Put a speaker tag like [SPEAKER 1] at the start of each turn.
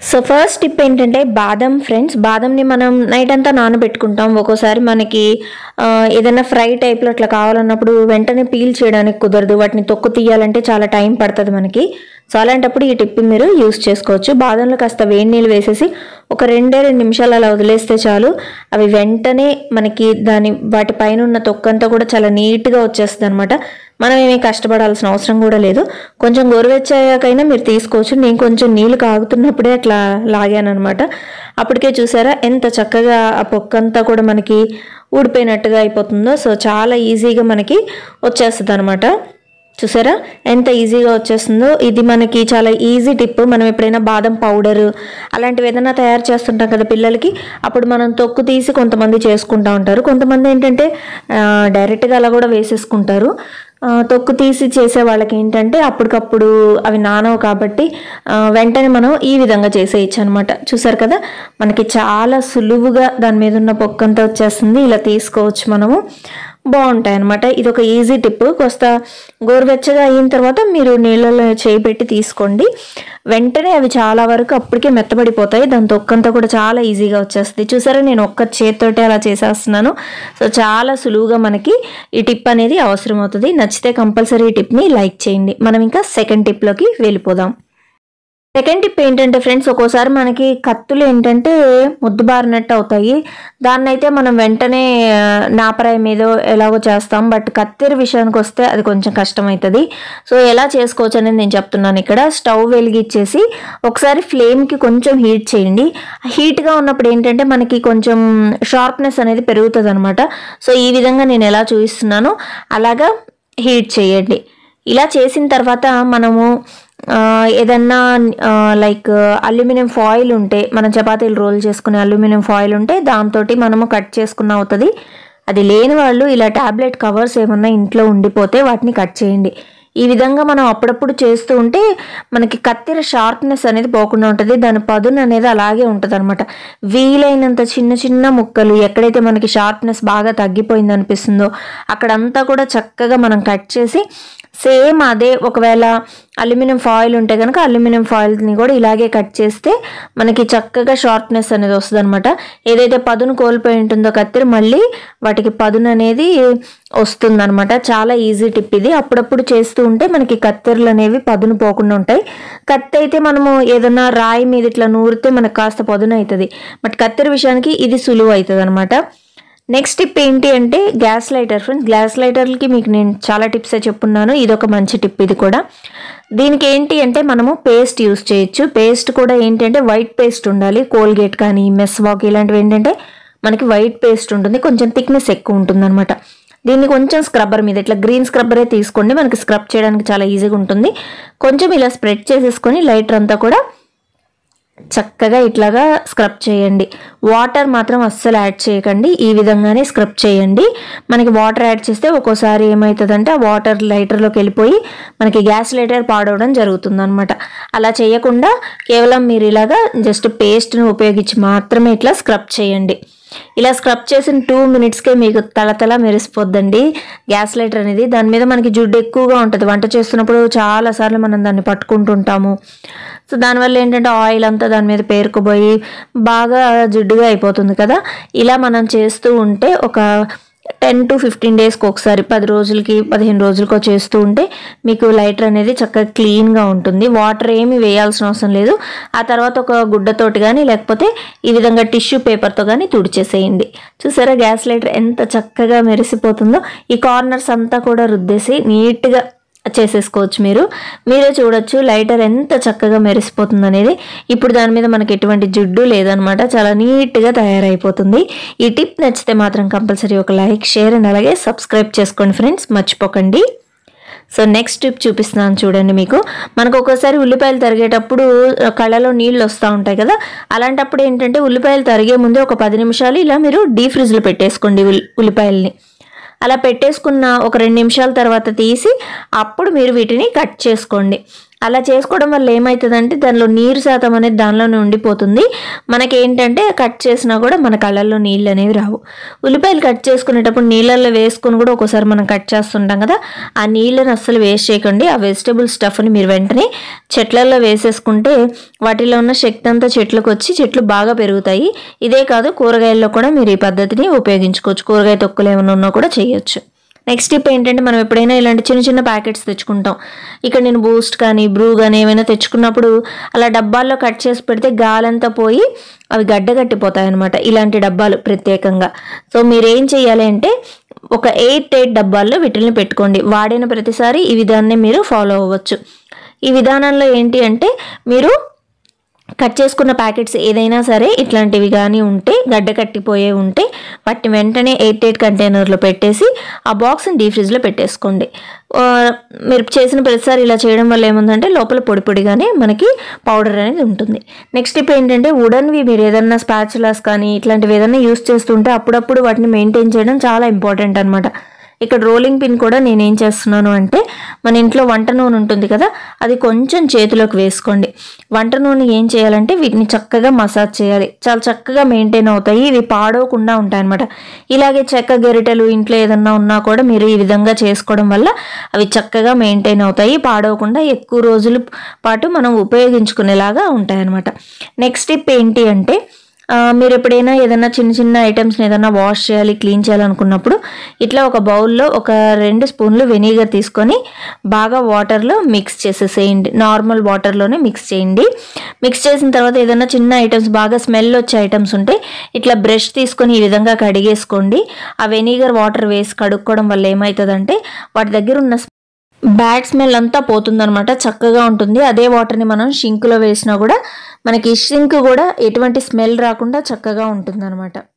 [SPEAKER 1] so first tip ఏంటంటే బాదం friends బాదంని మనం నైట్ అంతా నానబెట్టుకుంటాం ఒక్కోసారి మనకి ఆ, ఏదైనా ఫ్రై టైప్లో అట్లా కావాలన్నప్పుడు వెంటనే పీల్ చేయడానికి కుదరదు వాటిని తొక్కు తీయాలంటే చాలా టైం పడుతుంది మనకి సో అలాంటప్పుడు ఈ టిప్ మీరు యూస్ చేసుకోవచ్చు బాదంలో కాస్త వేడి నీళ్ళు వేసేసి ఒక రెండే రెండు నిమిషాలు అలా వదిలేస్తే చాలు అవి వెంటనే మనకి దాని వాటి పైన ఉన్న తొక్కంతా కూడా చాలా నీట్గా వచ్చేస్తుంది అనమాట మనం ఏమీ కష్టపడాల్సిన అవసరం కూడా లేదు కొంచెం గోరువెచ్చాకైనా మీరు తీసుకోవచ్చు నేను కొంచెం నీళ్ళు కాగుతున్నప్పుడే అట్లా లాగాను అనమాట అప్పటికే చూసారా ఎంత చక్కగా ఆ పొక్కంతా కూడా మనకి ఊడిపోయినట్టుగా అయిపోతుందో సో చాలా ఈజీగా మనకి వచ్చేస్తుంది అనమాట చూసారా ఎంత ఈజీగా వచ్చేస్తుందో ఇది మనకి చాలా ఈజీ టిప్ మనం ఎప్పుడైనా బాదం పౌడర్ అలాంటివి ఏదైనా తయారు చేస్తుంటాం కదా పిల్లలకి అప్పుడు మనం తొక్కు తీసి కొంతమంది చేసుకుంటా ఉంటారు కొంతమంది ఏంటంటే ఆ, డైరెక్ట్గా అలా కూడా వేసేసుకుంటారు ఆ, తొక్కు తీసి చేసే వాళ్ళకి ఏంటంటే అప్పటికప్పుడు అవి నానవు కాబట్టి ఆ, వెంటనే మనం ఈ విధంగా చేసేయచ్చు అనమాట చూసారు కదా మనకి చాలా సులువుగా దాని మీద ఉన్న పొక్కంతా వచ్చేస్తుంది ఇలా తీసుకోవచ్చు మనము బాగుంటాయి అనమాట ఇది ఒక ఈజీ టిప్ కొస్త గోరువెచ్చగా అయిన తర్వాత మీరు నీళ్ళలో చేయి పెట్టి తీసుకోండి వెంటనే అవి చాలా వరకు అప్పటికే మెత్తబడిపోతాయి దాని తొక్కంతా కూడా చాలా ఈజీగా వచ్చేస్తుంది చూసారా నేను ఒక్క చేతితోటే అలా చేసేస్తున్నాను సో చాలా సులువుగా మనకి ఈ టిప్ అనేది అవసరం అవుతుంది నచ్చితే కంపల్సరీ ఈ టిప్ని లైక్ చేయండి మనం ఇంకా సెకండ్ టిప్లోకి వెళ్ళిపోదాం సెకండ్ టిప్ ఏంటంటే ఫ్రెండ్స్ ఒక్కోసారి మనకి కత్తులు ఏంటంటే ముద్దుబారినట్టు అవుతాయి దాన్ని అయితే మనం వెంటనే ఆ, నాపరాయి మీద ఎలాగో చేస్తాం బట్ కత్తెర విషయానికి వస్తే అది కొంచెం కష్టం అవుతుంది సో ఎలా చేసుకోవచ్చు అనేది నేను చెప్తున్నాను ఇక్కడ స్టవ్ వెలిగించేసి ఒకసారి ఫ్లేమ్కి కొంచెం హీట్ చేయండి హీట్గా ఉన్నప్పుడు ఏంటంటే మనకి కొంచెం షార్ప్నెస్ అనేది పెరుగుతుంది అనమాట సో ఈ విధంగా నేను ఎలా చూపిస్తున్నానో అలాగా హీట్ చేయండి ఇలా చేసిన తర్వాత మనము ఆ, ఏదన్నా లైక్ అల్యూమినియం ఫాయిల్ ఉంటే మనం చపాతీలు రోల్ చేసుకునే అల్యూమినియం ఫాయిల్ ఉంటే దాంతో మనము కట్ చేసుకున్న అవుతుంది అది లేని వాళ్ళు ఇలా ట్యాబ్లెట్ కవర్స్ ఏమన్నా ఇంట్లో ఉండిపోతే వాటిని కట్ చేయండి ఈ విధంగా మనం అప్పుడప్పుడు చేస్తూ ఉంటే మనకి కత్తెర షార్ప్నెస్ అనేది పోకుండా ఉంటుంది దాని పదును అనేది అలాగే ఉంటుంది అనమాట వీలైనంత చిన్న చిన్న ముక్కలు ఎక్కడైతే మనకి షార్ప్నెస్ బాగా తగ్గిపోయింది అనిపిస్తుందో అక్కడంతా కూడా చక్కగా మనం కట్ చేసి సేమ్ అదే ఒకవేళ అల్యూమినియం ఫాయిల్ ఉంటే కనుక అల్యూమినియం ఫాయిల్ని కూడా ఇలాగే కట్ చేస్తే మనకి చక్కగా షార్ప్నెస్ అనేది వస్తుంది అనమాట ఏదైతే పదును కోల్పోయి ఉంటుందో కత్తిరి మళ్ళీ వాటికి పదును అనేది వస్తుంది అనమాట చాలా ఈజీ టిప్ ఇది అప్పుడప్పుడు చేస్తూ ఉంటే మనకి కత్తెరలు అనేవి పదును పోకుండా ఉంటాయి కత్తి అయితే మనము ఏదైనా రాయి మీద ఇట్లా నూరితే మనకు కాస్త పదును అవుతుంది బట్ కత్తెర విషయానికి ఇది సులువు అవుతుంది అనమాట నెక్స్ట్ టిప్ ఏంటి అంటే గ్యాస్ లైటర్ ఫ్రెండ్స్ గ్యాస్ లైటర్లకి మీకు నేను చాలా టిప్సే చెప్పున్నాను ఇది ఒక మంచి టిప్ ఇది కూడా దీనికి ఏంటి అంటే మనము పేస్ట్ యూస్ చేయొచ్చు పేస్ట్ కూడా ఏంటంటే వైట్ పేస్ట్ ఉండాలి కోల్గేట్ కానీ మెస్ వాక్ ఇలాంటివి ఏంటంటే మనకి వైట్ పేస్ట్ ఉంటుంది కొంచెం థిక్నెస్ ఎక్కువ ఉంటుంది అనమాట దీన్ని కొంచెం స్క్రబ్బర్ మీద ఇట్లా గ్రీన్ స్క్రబ్బరే తీసుకోండి మనకి స్క్రబ్ చేయడానికి చాలా ఈజీగా ఉంటుంది కొంచెం ఇలా స్ప్రెడ్ చేసేసుకొని లైటర్ అంతా కూడా చక్కగా ఇట్లాగా స్క్రబ్ చేయండి వాటర్ మాత్రం అస్సలు యాడ్ చేయకండి ఈ విధంగానే స్క్రబ్ చేయండి మనకి వాటర్ యాడ్ చేస్తే ఒక్కోసారి ఏమవుతుందంటే ఆ వాటర్ లైటర్లోకి వెళ్ళిపోయి మనకి గ్యాస్ లైటర్ పాడవడం జరుగుతుంది అనమాట అలా చేయకుండా కేవలం మీరు ఇలాగా జస్ట్ పేస్ట్ను ఉపయోగించి మాత్రమే ఇట్లా స్క్రబ్ చేయండి ఇలా స్క్రబ్ చేసిన టూ మినిట్స్కే మీకు తలతల మెరిసిపోద్దండి గ్యాస్ లైటర్ అనేది దాని మీద మనకి జిడ్డు ఎక్కువగా ఉంటుంది వంట చేస్తున్నప్పుడు చాలాసార్లు మనం దాన్ని పట్టుకుంటుంటాము సో దానివల్ల ఏంటంటే ఆయిల్ అంతా దాని మీద పేరుకుపోయి బాగా జిడ్డుగా అయిపోతుంది కదా ఇలా మనం చేస్తూ ఉంటే ఒక టెన్ టు ఫిఫ్టీన్ డేస్కి ఒకసారి పది రోజులకి పదిహేను రోజులకో చేస్తూ ఉంటే మీకు లైటర్ అనేది చక్కగా క్లీన్గా ఉంటుంది వాటర్ ఏమి వేయాల్సిన అవసరం లేదు ఆ తర్వాత ఒక గుడ్డతోటి కానీ లేకపోతే ఈ విధంగా టిష్యూ పేపర్తో కానీ తుడిచేసేయండి చూసారా గ్యాస్ లైటర్ ఎంత చక్కగా మెరిసిపోతుందో ఈ కార్నర్స్ అంతా కూడా రుద్దేసి నీట్గా చేసేసుకోవచ్చు మీరు మీరే చూడొచ్చు లైటర్ ఎంత చక్కగా మెరిసిపోతుంది అనేది ఇప్పుడు దాని మీద మనకి ఎటువంటి జిడ్డు లేదనమాట చాలా నీట్గా తయారైపోతుంది ఈ టిప్ నచ్చితే మాత్రం కంపల్సరీ ఒక లైక్ షేర్ అండ్ అలాగే సబ్స్క్రైబ్ చేసుకోండి ఫ్రెండ్స్ మర్చిపోకండి సో నెక్స్ట్ టిప్ చూపిస్తున్నాను చూడండి మీకు మనకు ఒక్కోసారి ఉల్లిపాయలు తరిగేటప్పుడు ఆ, కళ్ళలో నీళ్ళు వస్తూ ఉంటాయి కదా అలాంటప్పుడు ఏంటంటే ఉల్లిపాయలు తరిగే ముందే ఒక పది నిమిషాలు ఇలా మీరు డీ ఫ్రిడ్జ్లో పెట్టేసుకోండి ఉల్లి- ఉల్లిపాయల్ని అలా పెట్టేసుకున్న ఒక రెండు నిమిషాల తర్వాత తీసి అప్పుడు మీరు వీటిని కట్ చేసుకోండి అలా చేసుకోవడం వల్ల ఏమవుతుందంటే దానిలో నీరు శాతం అనేది దానిలోనే ఉండిపోతుంది మనకి ఏంటంటే కట్ చేసినా కూడా మన కళ్ళల్లో నీళ్ళు అనేవి రావు ఉల్లిపాయలు కట్ చేసుకునేటప్పుడు నీళ్ళల్లో వేసుకొని కూడా ఒక్కోసారి మనం కట్ చేస్తుంటాం కదా ఆ నీళ్ళని అస్సలు వేస్ట్ చేయకండి ఆ వెజిటబుల్ స్టఫ్ని మీరు వెంటనే చెట్లల్లో వేసేసుకుంటే వాటిలో ఉన్న శక్తి అంతా చెట్లకు వచ్చి చెట్లు బాగా పెరుగుతాయి ఇదే కాదు కూరగాయల్లో కూడా మీరు ఈ పద్ధతిని ఉపయోగించుకోవచ్చు కూరగాయ తొక్కులు ఏమైనా ఉన్నా కూడా చేయొచ్చు నెక్స్ట్ టిప్ ఏంటంటే మనం ఎప్పుడైనా ఇలాంటి చిన్న చిన్న ప్యాకెట్స్ తెచ్చుకుంటాం ఇక్కడ నేను బూస్ట్ కానీ బ్రూ కానీ ఏమైనా తెచ్చుకున్నప్పుడు అలా డబ్బాల్లో కట్ చేసి పెడితే గాలంతా పోయి అవి గడ్డగట్టిపోతాయి అనమాట ఇలాంటి డబ్బాలు ప్రత్యేకంగా సో మీరు ఏం చేయాలి అంటే ఒక ఎయిట్ ఎయిట్ డబ్బాల్లో వీటిని పెట్టుకోండి వాడిన ప్రతిసారి ఈ విధాన్ని మీరు ఫాలో అవ్వచ్చు ఈ విధానంలో ఏంటి అంటే మీరు కట్ చేసుకున్న ప్యాకెట్స్ ఏదైనా సరే ఇట్లాంటివి కానీ ఉంటే గడ్డ కట్టిపోయే ఉంటే వాటిని వెంటనే ఎయిట్ ఎయిట్ కంటైనర్లో పెట్టేసి ఆ బాక్స్ని డీ ఫ్రిడ్జ్లో పెట్టేసుకోండి ఆ, మీరు చేసిన ప్రతిసారి ఇలా చేయడం వల్ల ఏముందంటే లోపల పొడి పొడిగానే మనకి పౌడర్ అనేది ఉంటుంది నెక్స్ట్ టిప్ ఏంటంటే వుడన్వి మీరు ఏదన్నా స్పాచులాస్ కానీ ఇట్లాంటివి ఏదైనా యూస్ చేస్తుంటే అప్పుడప్పుడు వాటిని మెయింటైన్ చేయడం చాలా ఇంపార్టెంట్ అనమాట ఇక్కడ రోలింగ్ పిన్ కూడా నేను ఏం చేస్తున్నాను అంటే మన ఇంట్లో వంట నూనె ఉంటుంది కదా అది కొంచెం చేతిలోకి వేసుకోండి వంట నూనె ఏం చేయాలంటే వీటిని చక్కగా మసాజ్ చేయాలి చాలా చక్కగా మెయింటైన్ అవుతాయి ఇవి పాడవకుండా ఉంటాయి అనమాట ఇలాగే చెక్క గెరిటెలు ఇంట్లో ఏదన్నా ఉన్నా కూడా మీరు ఈ విధంగా చేసుకోవడం వల్ల అవి చక్కగా మెయింటైన్ అవుతాయి పాడవకుండా ఎక్కువ రోజుల పాటు మనం ఉపయోగించుకునేలాగా ఉంటాయి అనమాట నెక్స్ట్ టిప్ ఏంటి అంటే ఆ, మీరు ఎప్పుడైనా ఏదైనా చిన్న చిన్న ఐటమ్స్ని ఏదైనా వాష్ చేయాలి క్లీన్ చేయాలనుకున్నప్పుడు ఇట్లా ఒక బౌల్లో ఒక రెండు స్పూన్లు వెనిగర్ తీసుకొని బాగా వాటర్లో మిక్స్ చేసేసేయండి నార్మల్ వాటర్లోనే మిక్స్ చేయండి మిక్స్ చేసిన తర్వాత ఏదైనా చిన్న ఐటమ్స్ బాగా స్మెల్ వచ్చే ఐటమ్స్ ఉంటే ఇట్లా బ్రష్ తీసుకొని ఈ విధంగా కడిగేసుకోండి ఆ వెనిగర్ వాటర్ వేసి కడుక్కోవడం వల్ల ఏమవుతుందంటే వాటి దగ్గర ఉన్న బ్యాడ్ స్మెల్ అంతా పోతుందన్నమాట చక్కగా ఉంటుంది అదే వాటర్ని మనం షింక్లో వేసినా కూడా మనకి షింక్ కూడా ఎటువంటి స్మెల్ రాకుండా చక్కగా ఉంటుందన్నమాట